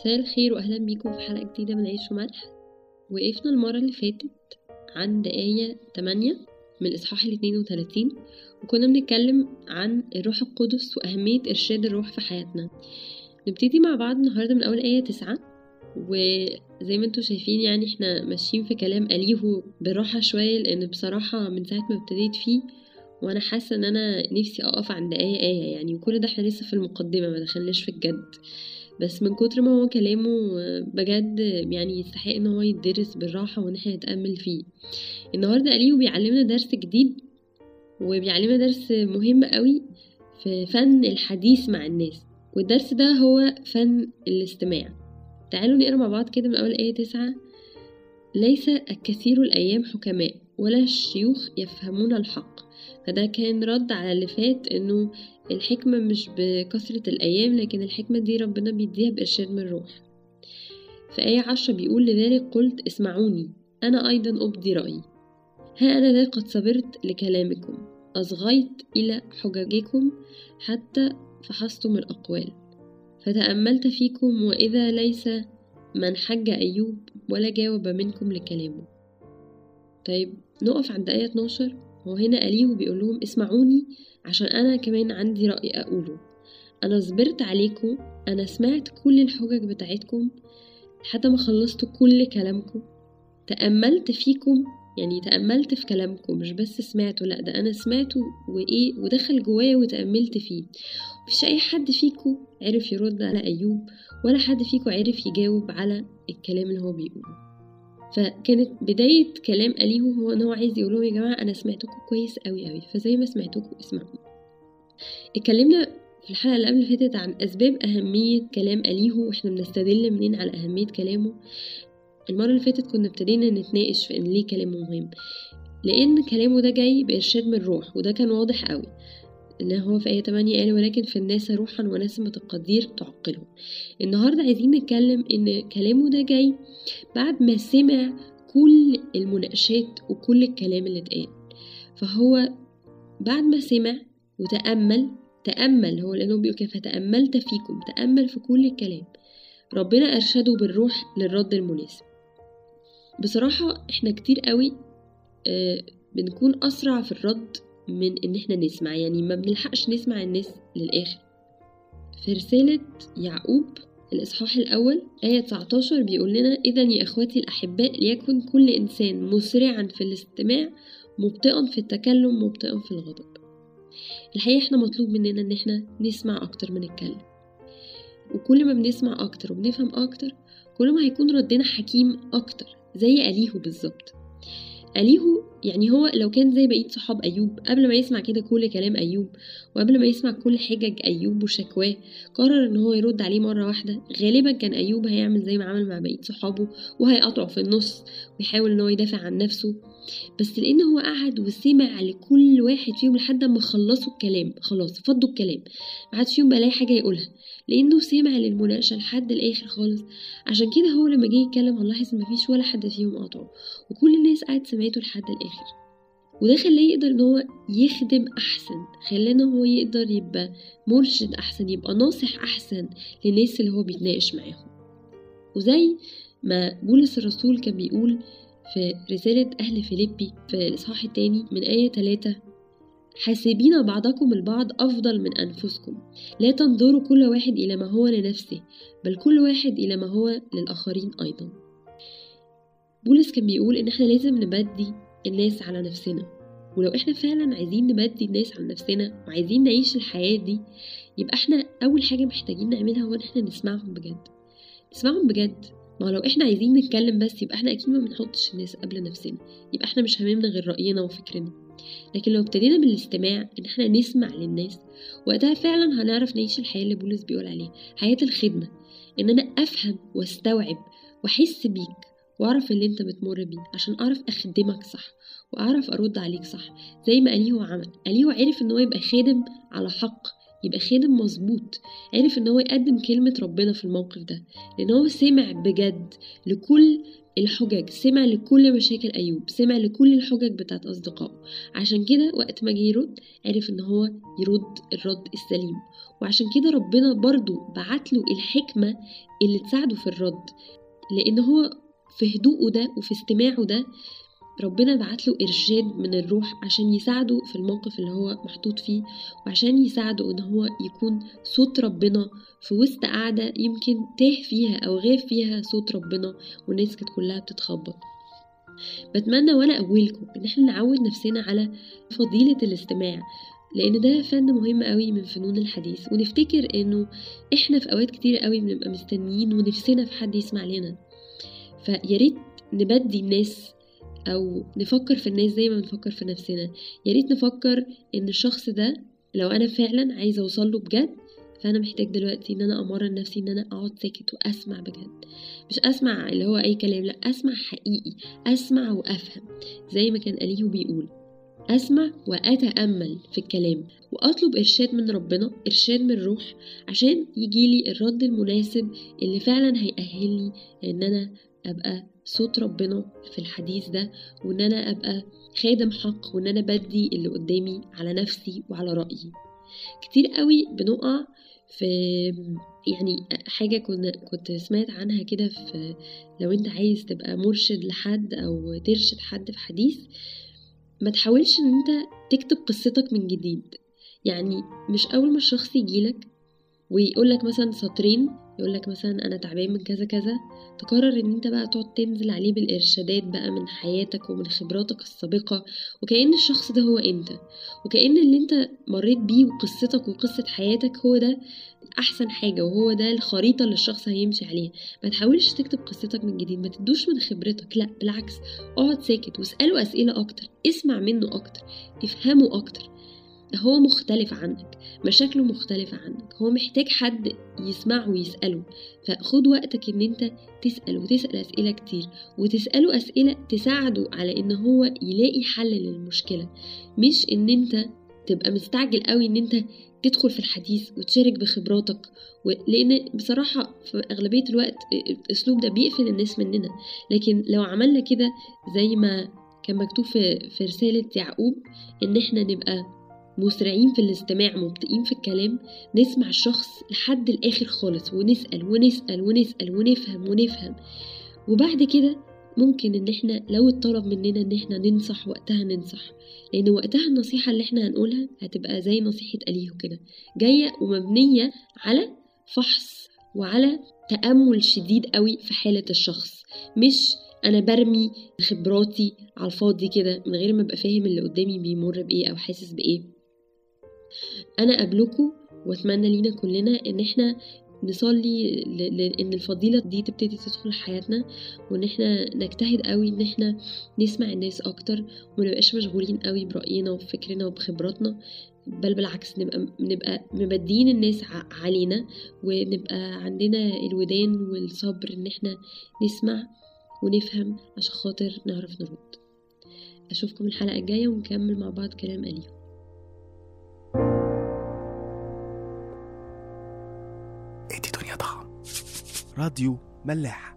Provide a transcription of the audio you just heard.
مساء الخير واهلا بيكم في حلقه جديده من عيش وملح وقفنا المره اللي فاتت عند ايه 8 من الاصحاح ال 32 وكنا بنتكلم عن الروح القدس واهميه ارشاد الروح في حياتنا نبتدي مع بعض النهارده من اول ايه 9 وزي ما انتم شايفين يعني احنا ماشيين في كلام اليهو بالراحه شويه لان بصراحه من ساعه ما ابتديت فيه وانا حاسه ان انا نفسي اقف عند ايه ايه يعني وكل ده احنا لسه في المقدمه ما دخلناش في الجد بس من كتر ما هو كلامه بجد يعني يستحق ان هو يدرس بالراحه وان احنا نتامل فيه النهارده اليو بيعلمنا درس جديد وبيعلمنا درس مهم قوي في فن الحديث مع الناس والدرس ده هو فن الاستماع تعالوا نقرا مع بعض كده من اول ايه تسعة ليس الكثير الايام حكماء ولا الشيوخ يفهمون الحق فده كان رد على اللي فات انه الحكمة مش بكثرة الأيام لكن الحكمة دي ربنا بيديها بإرشاد من الروح في آية عشرة بيقول لذلك قلت اسمعوني أنا أيضا أبدي رأيي ها أنا ذا قد صبرت لكلامكم أصغيت إلى حججكم حتى فحصتم الأقوال فتأملت فيكم وإذا ليس من حج أيوب ولا جاوب منكم لكلامه طيب نقف عند آية 12 هو هنا أليه بيقول لهم اسمعوني عشان أنا كمان عندي رأي أقوله أنا صبرت عليكم أنا سمعت كل الحجج بتاعتكم لحد ما خلصت كل كلامكم تأملت فيكم يعني تأملت في كلامكم مش بس سمعته لأ ده أنا سمعته وإيه ودخل جوايا وتأملت فيه مفيش أي حد فيكم عرف يرد على أيوب ولا حد فيكم عرف يجاوب على الكلام اللي هو بيقوله فكانت بداية كلام أليهو هو إن هو عايز يقول لهم يا جماعة أنا سمعتكم كويس أوي أوي فزي ما سمعتكم اسمعوني اتكلمنا في الحلقة اللي قبل فاتت عن أسباب أهمية كلام أليهو وإحنا بنستدل منين على أهمية كلامه المرة اللي فاتت كنا ابتدينا نتناقش في إن ليه كلامه مهم لأن كلامه ده جاي بإرشاد من الروح وده كان واضح قوي إن هو في آية 8 قال ولكن في الناس روحا ونسمة القدير تعقلهم النهاردة عايزين نتكلم إن كلامه ده جاي بعد ما سمع كل المناقشات وكل الكلام اللي اتقال فهو بعد ما سمع وتأمل تأمل هو لأنه بيقول كده فتأملت فيكم تأمل في كل الكلام ربنا أرشده بالروح للرد المناسب بصراحة احنا كتير قوي آه بنكون أسرع في الرد من إن احنا نسمع يعني ما بنلحقش نسمع الناس للآخر في رسالة يعقوب الإصحاح الأول آية 19 بيقول لنا إذا يا إخوتي الأحباء ليكن كل إنسان مسرعا في الاستماع مبطئا في التكلم مبطئا في الغضب الحقيقة احنا مطلوب مننا ان احنا نسمع اكتر من نتكلم وكل ما بنسمع اكتر وبنفهم اكتر كل ما هيكون ردنا حكيم اكتر زي أليهو بالظبط أليهو يعني هو لو كان زي بقية صحاب أيوب قبل ما يسمع كده كل كلام أيوب وقبل ما يسمع كل حجج أيوب وشكواه قرر إن هو يرد عليه مرة واحدة غالبا كان أيوب هيعمل زي ما عمل مع بقية صحابه وهيقطعه في النص ويحاول إن هو يدافع عن نفسه بس لأن هو قعد وسمع لكل واحد فيهم لحد ما خلصوا الكلام خلاص فضوا الكلام ما عادش فيهم بلاقي حاجة يقولها لأنه سمع للمناقشة لحد الآخر خالص عشان كده هو لما جه يتكلم هنلاحظ إن مفيش ولا حد فيهم قاطعه وكل الناس قاعد سمعته لحد الآخر وده خلاه يقدر ان هو يخدم احسن خلاه ان هو يقدر يبقى مرشد احسن يبقى ناصح احسن للناس اللي هو بيتناقش معاهم وزي ما بولس الرسول كان بيقول في رسالة أهل فيليبي في الإصحاح التاني من آية 3 حاسبين بعضكم البعض أفضل من أنفسكم لا تنظروا كل واحد إلى ما هو لنفسه بل كل واحد إلى ما هو للآخرين أيضا بولس كان بيقول إن احنا لازم نبدي الناس على نفسنا ولو احنا فعلا عايزين نبدي الناس على نفسنا وعايزين نعيش الحياة دي يبقى احنا أول حاجة محتاجين نعملها هو إن احنا نسمعهم بجد نسمعهم بجد ما لو احنا عايزين نتكلم بس يبقى احنا اكيد ما بنحطش الناس قبل نفسنا يبقى احنا مش هاممنا غير رأينا وفكرنا لكن لو ابتدينا بالاستماع ان احنا نسمع للناس وقتها فعلا هنعرف نعيش الحياة اللي بولس بيقول عليها حياة الخدمة ان انا افهم واستوعب واحس بيك واعرف اللي انت بتمر بيه عشان اعرف اخدمك صح واعرف ارد عليك صح زي ما اليهو عمل اليهو عرف ان هو يبقى خادم على حق يبقى خادم مظبوط عرف ان هو يقدم كلمة ربنا في الموقف ده لان هو سمع بجد لكل الحجج سمع لكل مشاكل أيوب سمع لكل الحجج بتاعت أصدقائه عشان كده وقت ما جه يرد عرف إن هو يرد الرد السليم وعشان كده ربنا برضو بعتله الحكمة اللي تساعده في الرد لأن هو في هدوءه ده وفي استماعه ده ربنا بعت له إرشاد من الروح عشان يساعده في الموقف اللي هو محطوط فيه وعشان يساعده إن هو يكون صوت ربنا في وسط قعدة يمكن تاه فيها أو غاب فيها صوت ربنا والناس كانت كلها بتتخبط بتمنى وأنا أولكم إن احنا نعود نفسنا على فضيلة الاستماع لأن ده فن مهم قوي من فنون الحديث ونفتكر إنه إحنا في أوقات كتير قوي بنبقى مستنيين ونفسنا في حد يسمع لنا فياريت نبدي الناس او نفكر في الناس زي ما بنفكر في نفسنا يا ريت نفكر ان الشخص ده لو انا فعلا عايزه اوصل له بجد فانا محتاج دلوقتي ان انا امرن نفسي ان انا اقعد ساكت واسمع بجد مش اسمع اللي هو اي كلام لا اسمع حقيقي اسمع وافهم زي ما كان اليهو بيقول اسمع واتامل في الكلام واطلب ارشاد من ربنا ارشاد من الروح عشان يجيلي الرد المناسب اللي فعلا هيأهلني ان انا ابقى صوت ربنا في الحديث ده وان انا ابقى خادم حق وان انا بدي اللي قدامي على نفسي وعلى رأيي كتير قوي بنقع في يعني حاجة كنا كنت سمعت عنها كده في لو انت عايز تبقى مرشد لحد او ترشد حد في حديث ما تحاولش ان انت تكتب قصتك من جديد يعني مش اول ما الشخص يجيلك ويقولك مثلا سطرين يقولك مثلا انا تعبان من كذا كذا تقرر ان انت بقى تقعد تنزل عليه بالارشادات بقى من حياتك ومن خبراتك السابقة وكأن الشخص ده هو انت وكأن اللي انت مريت بيه وقصتك وقصة حياتك هو ده احسن حاجة وهو ده الخريطة اللي الشخص هيمشي عليها ما تحاولش تكتب قصتك من جديد ما تدوش من خبرتك لا بالعكس اقعد ساكت واسأله اسئلة اكتر اسمع منه اكتر افهمه اكتر هو مختلف عنك مشاكله مختلفة عنك هو محتاج حد يسمعه ويسأله فخد وقتك ان انت تسأل وتسأل اسئلة كتير وتسأله اسئلة تساعده على ان هو يلاقي حل للمشكلة مش ان انت تبقى مستعجل قوي ان انت تدخل في الحديث وتشارك بخبراتك و... لان بصراحة في اغلبية الوقت الاسلوب ده بيقفل الناس مننا لكن لو عملنا كده زي ما كان مكتوب في, في رسالة يعقوب ان احنا نبقى مسرعين في الاستماع مبطئين في الكلام نسمع الشخص لحد الآخر خالص ونسأل ونسأل ونسأل ونفهم ونفهم وبعد كده ممكن ان احنا لو اتطلب مننا ان احنا ننصح وقتها ننصح لان وقتها النصيحة اللي احنا هنقولها هتبقى زي نصيحة أليه كده جاية ومبنية على فحص وعلى تأمل شديد قوي في حالة الشخص مش انا برمي خبراتي على الفاضي كده من غير ما ابقى فاهم اللي قدامي بيمر بايه او حاسس بايه انا قبلكم واتمنى لينا كلنا ان احنا نصلي ان الفضيلة دي تبتدي تدخل حياتنا وان احنا نجتهد قوي ان احنا نسمع الناس اكتر ومنبقاش مشغولين قوي برأينا وبفكرنا وبخبراتنا بل بالعكس نبقى نبقى مبدين الناس علينا ونبقى عندنا الودان والصبر ان احنا نسمع ونفهم عشان خاطر نعرف نرد اشوفكم الحلقة الجاية ونكمل مع بعض كلام أليو راديو ملاح